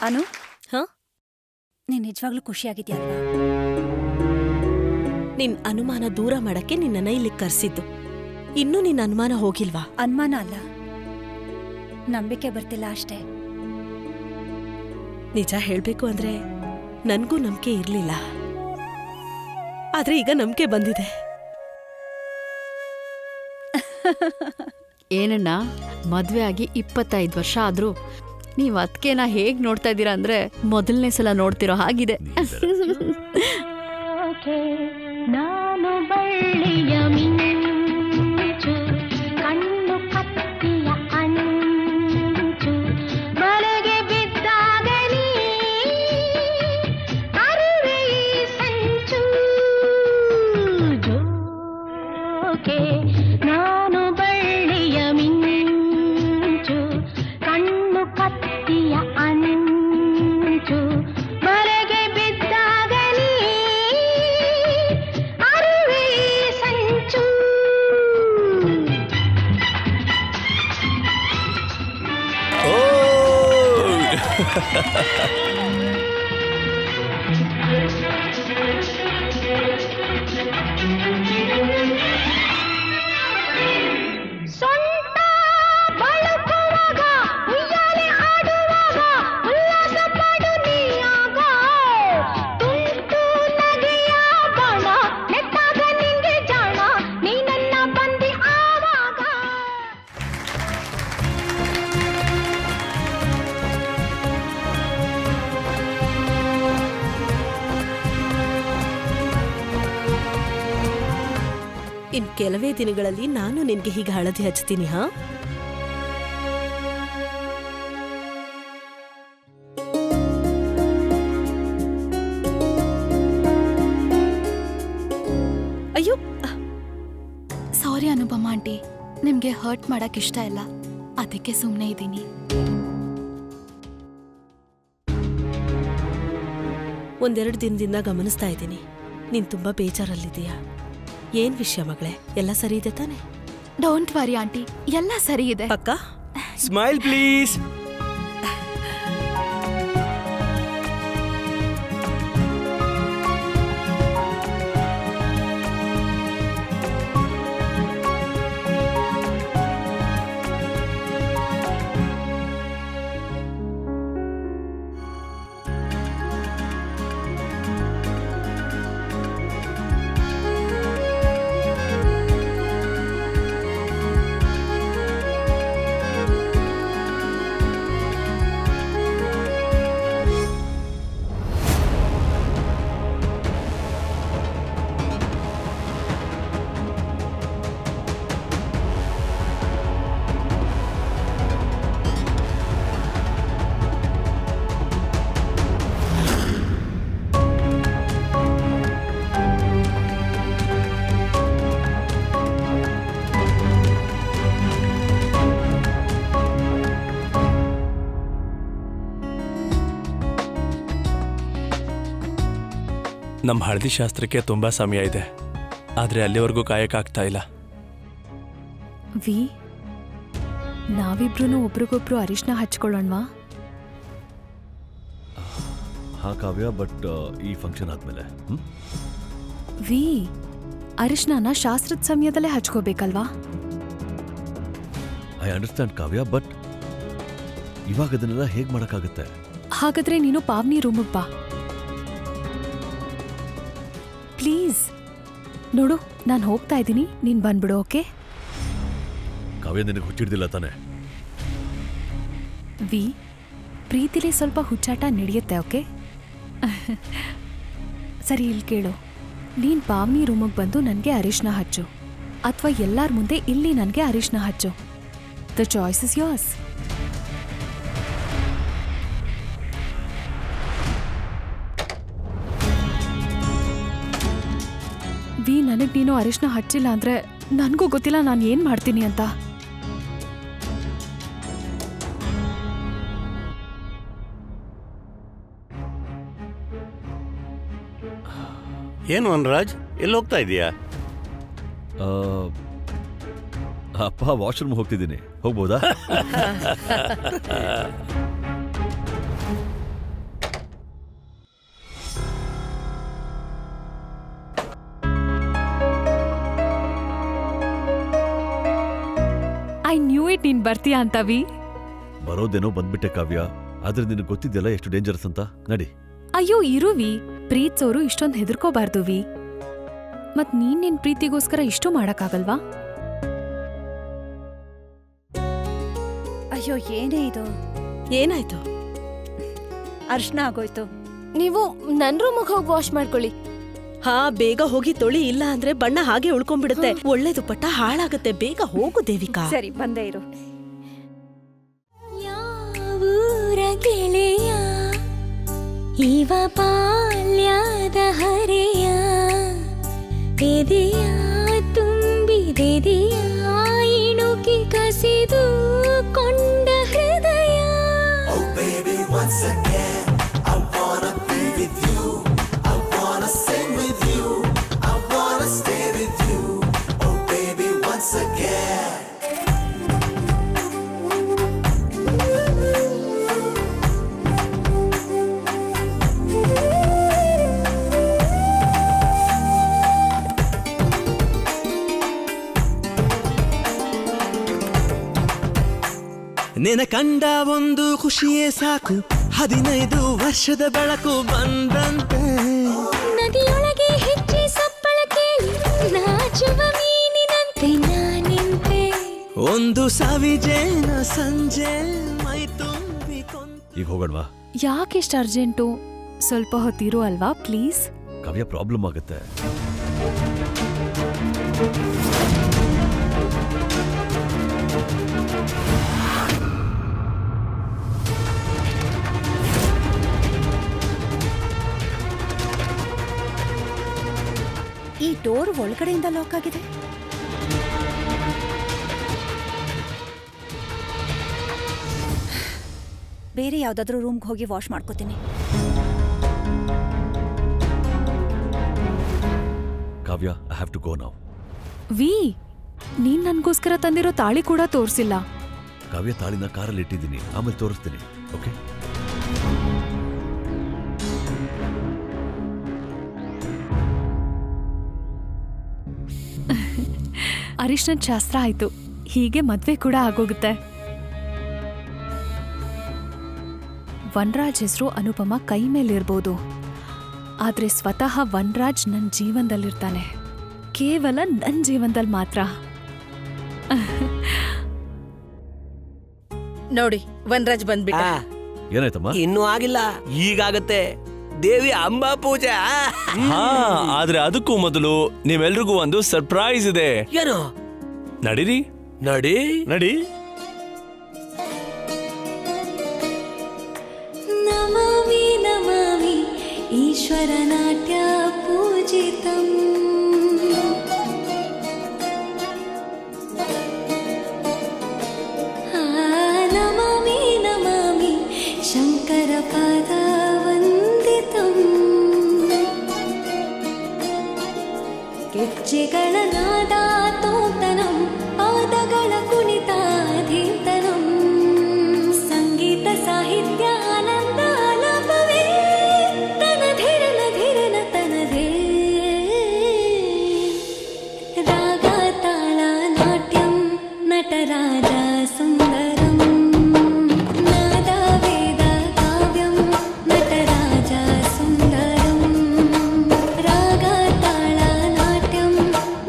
ಅನು ಹ? ನೀನ್ ನಿಜವಾಗ್ಲೂ ಖುಷಿಯಾಗಿದ್ಯಲ್ವಾ ನಿನ್ ಅನುಮಾನ ದೂರ ಮಾಡಕ್ಕೆ ನಿನ್ನನ್ನ ಇಲ್ಲಿ ಕರ್ಸಿದ್ದು ಇನ್ನೂ ನಿನ್ನ ಅನುಮಾನ ಹೋಗಿಲ್ವಾ ಅನುಮಾನ ಅಲ್ಲ ನಂಬಿಕೆ ಬರ್ತಿಲ್ಲ ಅಷ್ಟೇ ನಿಜ ಹೇಳ್ಬೇಕು ಅಂದ್ರೆ ನನ್ಗೂ ನಂಬಿಕೆ ಇರ್ಲಿಲ್ಲ ಆದ್ರೆ ಈಗ ನಂಬಿಕೆ ಬಂದಿದೆ ಏನಣ್ಣ ಮದ್ವೆ ಆಗಿ ಇಪ್ಪತ್ತೈದು ವರ್ಷ ಆದ್ರೂ ನೀವ್ ಅದಕ್ಕೆನ ಹೇಗ್ ನೋಡ್ತಾ ಇದ್ದೀರಾ ಅಂದ್ರೆ ಮೊದಲನೇ ಸಲ ನೋಡ್ತಿರೋ ಹಾಗಿದೆ ನಾನು ಬಳ್ಳಿಯ ಮಿಂಚು ಕಣ್ಣು ಕತ್ತಿಯ ಅಂಚು ಬಲೆಗೆ ಬಿದ್ದಾಗಲಿ ಅರಿವೆ ಈ ಸಂಚು ಜೋಕೆ ನಾನು ಬಳ್ಳಿಯ ಮಿಂಚು ಕಣ್ಣು ಕತ್ತಿಯ ಅಂಚು ಬಲೆಗೆ ಬಿದ್ದಾಗಲಿ ಅರಿವೆ ಈ ಸಂಚು ಸೊಂಟ ಬಳುಕುವಾಗ ಉಯ್ಯಾಲೆ ಆಡುವಾಗ ಉಲ್ಲಾಸ ಪಡು ನೀಯಾಗ ತುಂಟು ನಗೆಯ ಬಾಣ ನೆಟ್ಟಾಗ ನಿಂಗೆ ಜಾಣ ನೀ ನನ್ನ ಬಂದಿ ಆವಾಗ ಇನ್ ಕೆಲವೇ ದಿನಗಳಲ್ಲಿ ನಾನು ನಿನ್ಗೆ ಹೀಗೆ ಹಳದಿ ಹಚ್ತೀನಿ ಹಾ ಅಯ್ಯೋ ಸಾರಿ ಅನುಪಮ ಆಂಟಿ ನಿಮ್ಗೆ ಹರ್ಟ್ ಮಾಡಕ್ ಇಷ್ಟ ಇಲ್ಲ ಅದಕ್ಕೆ ಸುಮ್ಮನೆ ಇದ್ದೀನಿ ಒಂದೆರಡು ದಿನದಿಂದ ಗಮನಿಸ್ತಾ ಇದ್ದೀನಿ ನೀನ್ ತುಂಬಾ ಬೇಜಾರಲ್ಲಿದೀಯಾ ಏನ್ ವಿಷಯ ಮಗಳೇ ಎಲ್ಲ ಸರಿ ಇದೆ ತಾನೆ ಡೋಂಟ್ ವರಿ ಆಂಟಿ ಎಲ್ಲ ಸರಿ ಇದೆ ಪಕ್ಕ ಸ್ಮೈಲ್ ಪ್ಲೀಸ್ ನಮ್ಮ ಹಳದಿ ಶಾಸ್ತ್ರಕ್ಕೆ ತುಂಬಾ ಸಮಯ ಇದೆ ಆದ್ರೆ ಅಲ್ಲಿವರೆಗೂ ಕಾಯಕ್ಕಾಗ್ತಾ ಇಲ್ಲ ವಿ ನಾವಿಬ್ರು ಒಬ್ರಿಗೊಬ್ರು ಅರಿಶಿನ ಹಚ್ಕೊಳ್ಳೋಣವಾ ಹಾ ಕಾವ್ಯ ಬಟ್ ಈ ಫಂಕ್ಷನ್ ಆದ್ಮೇಲೆ ಹ್ಮ್ ವಿ ಅರಿಶಿನ ಶಾಸ್ತ್ರದ ಸಮಯದಲ್ಲೇ ಹಚ್ಕೋಬೇಕಲ್ವಾ ಐ ಅಂಡರ್ಸ್ಟ್ಯಾಂಡ್ ಕಾವ್ಯ ಬಟ್ ಇವಾಗ ಅದನ್ನೆಲ್ಲ ಹೇಗ್ ಮಾಡಕ್ಕಾಗತ್ತೆ ಹಾಗಾದ್ರೆ ನೀನು ಪಾವ್ನಿ ರೂಮಿಗೆ ಬಾ ಪ್ಲೀಸ್ ನೋಡು ನಾನು ಹೋಗ್ತಾ ಇದ್ದೀನಿ ನೀನ್ ಬಂದ್ಬಿಡು ಓಕೆ ಕಾವ್ಯ ನಿನಗೆ ಹುಚ್ಚಿಡ್ದಿಲ್ಲ ತಾನೆ ವಿ ಪ್ರೀತಿಲಿ ಸ್ವಲ್ಪ ಹುಚ್ಚಾಟ ನಡೆಯುತ್ತೆ ಓಕೆ ಸರಿ ಇಲ್ಲಿ ಕೇಳು ನೀನ್ ಪಾವ್ನಿ ರೂಮಿಗೆ ಬಂದು ನನಗೆ ಅರಿಶಿನ ಹಚ್ಚು ಅಥವಾ ಎಲ್ಲಾರ ಮುಂದೆ ಇಲ್ಲಿ ನನಗೆ ಅರಿಶಿನ ಹಚ್ಚು ದ ಚಾಯ್ಸ್ ಇಸ್ ಯೋರ್ಸ್ ವಿ ನನಗ್ ನೀನು ಅರಿಶಿನ ಹಚ್ಚಿಲ್ಲ ಅಂದ್ರೆ ನನಗೂ ಗೊತ್ತಿಲ್ಲ ನಾನು ಏನ್ ಮಾಡ್ತೀನಿ ಅಂತ ಏನು ವನರಾಜ್ ಎಲ್ಲಿ ಹೋಗ್ತಾ ಇದೀಯಾ ಆ, ಅಪ್ಪ ವಾಶ್ರೂಮ್ ಹೋಗ್ತಿದ್ದೀನಿ ಹೋಗ್ಬೋದಾ ಇಟ್ ನೀನ್ ಬರ್ತೀಯಾ ಅಂತವಿ ಬರೋದೇನೋ ಬಂದ್ಬಿಟ್ಟೆ ಕಾವ್ಯ ಆದ್ರೆ ನಿನಗೆ ಗೊತ್ತಿದೆಯಲ್ಲ ಎಷ್ಟು ಡೇಂಜರಸ್ ಅಂತ ನಡಿ ಅಯ್ಯೋ ಇರುವಿ ಪ್ರೀತ್ಸೋರು ಇಷ್ಟೊಂದ್ ಹೆದರ್ಕೋಬಾರ್ದು ವಿ ಮತ್ ನೀನ್ ನಿನ್ ಪ್ರೀತಿಗೋಸ್ಕರ ಇಷ್ಟು ಮಾಡಕ್ಕಾಗಲ್ವಾ ಅಯ್ಯೋ ಏನೇ ಇದು ಏನಾಯ್ತು ಅರ್ಶನ ಆಗೋಯ್ತು ನೀವು ನನ್ ರೂಮಿಗೆ ಹೋಗಿ ವಾಶ್ ಮಾಡ್ಕೊಳ್ಳಿ ಹಾ ಬೇಗ ಹೋಗಿ ತೊಳಿ ಇಲ್ಲ ಅಂದ್ರೆ ಬಣ್ಣ ಹಾಗೆ ಉಳ್ಕೊಂಡ್ಬಿಡುತ್ತೆ ಒಳ್ಳೆ ದುಪ್ಪಟ್ಟ ಹಾಳಾಗತ್ತೆ ಬೇಗ ಹೋಗು ದೇವಿಕಾ ಸರಿ ಬಂದೇ ಇರು ಯಾವೂರ ಗೆಳೆಯ ಇವ ಬಾಲ್ಯದ ಹರೆಯ ಎದೆಯ ತುಂಬಿದೆದೆಯ ಇಣುಕಿ ಕಸಿದು ಕೊಂಡ ಹೃದಯ ನಿನ ಕಂಡ ಒಂದು ಖುಷಿಯೇ ಸಾಕು ಹದಿನೈದು ವರ್ಷದ ಬೆಳಕು ಬಂದಂತೆ ನದಿಯೊಳಗೆ ಹೆಚ್ಚಿ ಸಪ್ಪಳ ಕೇಳಿ ನಾಚುವ ಮೀನಿನಂತೆ ನಾನಿಂತೆ ಒಂದು ಸವಿಜೇನ ಸಂಜೆ ಮೈ ತುಂಬಿಕೊಂಡ ಈಗ ಹೋಗೋಣವಾ ಯಾಕೆಷ್ಟು ಅರ್ಜೆಂಟು ಸ್ವಲ್ಪ ಹೊತ್ತಿರು ಅಲ್ವಾ ಪ್ಲೀಸ್ ಕಾವ್ಯ ಪ್ರಾಬ್ಲಮ್ ಆಗುತ್ತೆ ಈ ಡೋರ್ ಒಳಗಡೆಯಿಂದ ಲಾಕ್ ಆಗಿದೆ ಬೇರೆ ಯಾವ್ದಾದ್ರೂ ರೂಮ್ಗೆ ಹೋಗಿ ವಾಶ್ ಮಾಡ್ಕೋತೀನಿ Kavya I have to go now ವಿ ನೀನ್ ನನ್ಗೋಸ್ಕರ ತಂದಿರೋ ತಾಳಿ ಕೂಡ ತೋರ್ಸಿಲ್ಲ ಕಾವ್ಯ ತಾಳಿನ ಕಾರಲ್ಲಿ ಇಟ್ಟಿದ್ದೀನಿ ಆಮೇಲೆ ತೋರಿಸ್ತೀನಿ ಓಕೆ ಅರಿಶಿನ ಶಾಸ್ತ್ರ ಆಯ್ತು ಹೀಗೆ ಮದ್ವೆ ಕೂಡ ಆಗೋಗುತ್ತೆ ವನ್ರಾಜ್ ಹೆಸರು ಅನುಪಮ ಕೈ ಮೇಲಿರ್ಬೋದು ಆದ್ರೆ ಸ್ವತಃ ವನ್ರಾಜ್ ನನ್ನ ಜೀವನದಲ್ಲಿರ್ತಾನೆ ಕೇವಲ ನನ್ನ ಜೀವನದಲ್ಲಿ ಮಾತ್ರ ನೋಡಿ ವನ್ರಾಜ್ ಬಂದ್ಬಿಟ್ಟ ಏನಾಯ್ತಮ್ಮ ಇನ್ನೂ ಆಗಿಲ್ಲ ಈಗಾಗತ್ತೆ ದೇವಿ ಅಂಬಾ ಪೂಜೆ ಹಾ ಆದ್ರೆ ಅದಕ್ಕೂ ಮೊದಲು ನಿಮ್ಮೆಲ್ರಿಗೂ ಒಂದು ಸರ್ಪ್ರೈಸ್ ಇದೆ ಏನು ನಡೀರಿ ನಡಿ ನಡಿ ನಮಾಮಿ ನಮಾಮಿ ಈಶ್ವರನಾಟ್ಯ ಪೂಜಿತಂ ಆ, ನಮಾಮಿ ನಮಾಮಿ ಶಂಕರ ಪಾದ ವಂದಿತಂ ಗೆಜ್ಜೆಗಳ ನಾದ ತೋತನಂ ಪಾದಗಳ ಕುಣಿತಾಧೀತನಂ ಸಂಗೀತ ಸಾಹಿತ್ಯ ಆನಂದ ಆಲಾಪವೇ ತನಧಿರನ ಧಿರನ ತನದೇ ರಾಗ ತಾಳ ನಾಟ್ಯಂ ನಟರಾಜ ಸುಂದರಂ ನಾದ ವೇದ ಕಾವ್ಯಂ ನಟರಾಜ ಸುಂದರಂ ರಾಗ ತಾಳ ನಾಟ್ಯಂ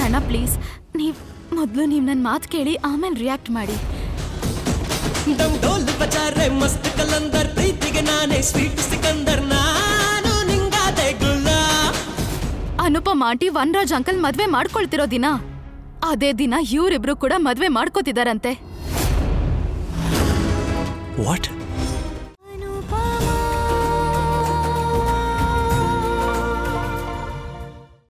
ಅಣ್ಣ ಪ್ಲೀಸ್ ನೀವ್ ಮೊದಲು ನೀವು ನನ್ನ ಮಾತು ಕೇಳಿ ಆಮೇಲೆ ರಿಯಾಕ್ಟ್ ಮಾಡಿ ಡಮ್ ಡೋಲ್ ಬಜಾರೆ ಮಸ್ತ್ ಕಲಂದರ್ ಪ್ರೀತಿಗೆ ನಾನೇ ಸ್ವೀಟ್ ಸಿಕಂದರ್ ನಾನು ನಿಂಗಾದೆ ಗುಲ್ಲ ಅನುಪಮ ಆಂಟಿ ವನ್ರಾಜ್ ಅಂಕಲ್ ಮದ್ವೆ ಮಾಡ್ಕೊಳ್ತಿರೋ ದಿನ ಅದೇ ದಿನ ಇವರಿಬ್ರು ಕೂಡ ಮದ್ವೆ ಮಾಡ್ಕೋತಿದಾರಂತೆ ವಾಟ್